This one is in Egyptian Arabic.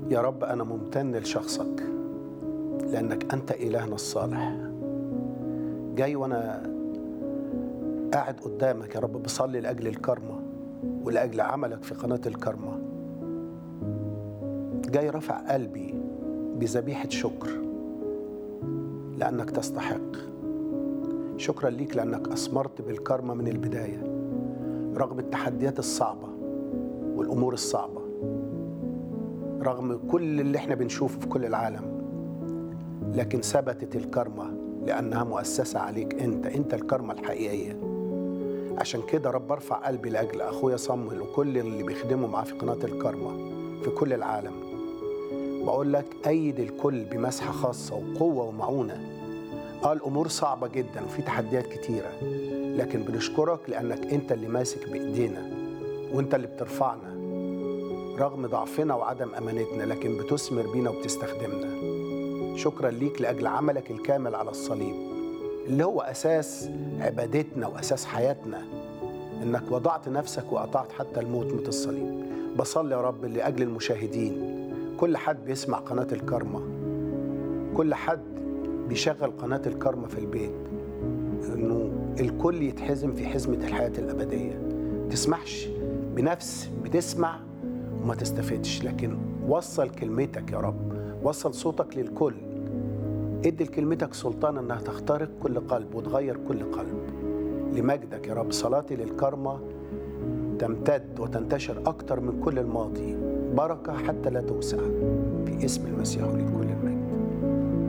يا رب أنا ممتن لشخصك لأنك أنت إلهنا الصالح جاي وأنا قاعد قدامك يا رب بصلي لأجل الكرمة ولأجل عملك في قناة الكرمة جاي رافع قلبي بذبيحة شكر لأنك تستحق شكرا ليك لأنك أثمرت بالكرمة من البداية رغم التحديات الصعبة والأمور الصعبة رغم كل اللي احنا بنشوفه في كل العالم لكن ثبتت الكرمة لأنها مؤسسة عليك أنت أنت الكرمة الحقيقية عشان كده رب ارفع قلبي لأجل أخويا صمويل وكل اللي بيخدموا معاه في قناة الكرمة في كل العالم بقول لك أيد الكل بمسحة خاصة وقوة ومعونة اه الأمور صعبة جدا وفي تحديات كتيرة لكن بنشكرك لأنك أنت اللي ماسك بإيدينا وأنت اللي بترفعنا رغم ضعفنا وعدم أمانتنا لكن بتثمر بينا وبتستخدمنا شكرا ليك لأجل عملك الكامل على الصليب اللي هو أساس عبادتنا وأساس حياتنا إنك وضعت نفسك وقطعت حتى الموت موت الصليب بصلي يا رب لأجل المشاهدين كل حد بيسمع قناة الكرمة كل حد بيشغل قناة الكرمة في البيت إنه الكل يتحزم في حزمة الحياة الأبدية تسمحش بنفس بتسمع وما تستفدش لكن وصل كلمتك يا رب وصل صوتك للكل ادي لكلمتك سلطان انها تخترق كل قلب وتغير كل قلب لمجدك يا رب صلاتي للكرمة تمتد وتنتشر أكتر من كل الماضي بركة حتى لا توسع في اسم المسيح ولكل المجد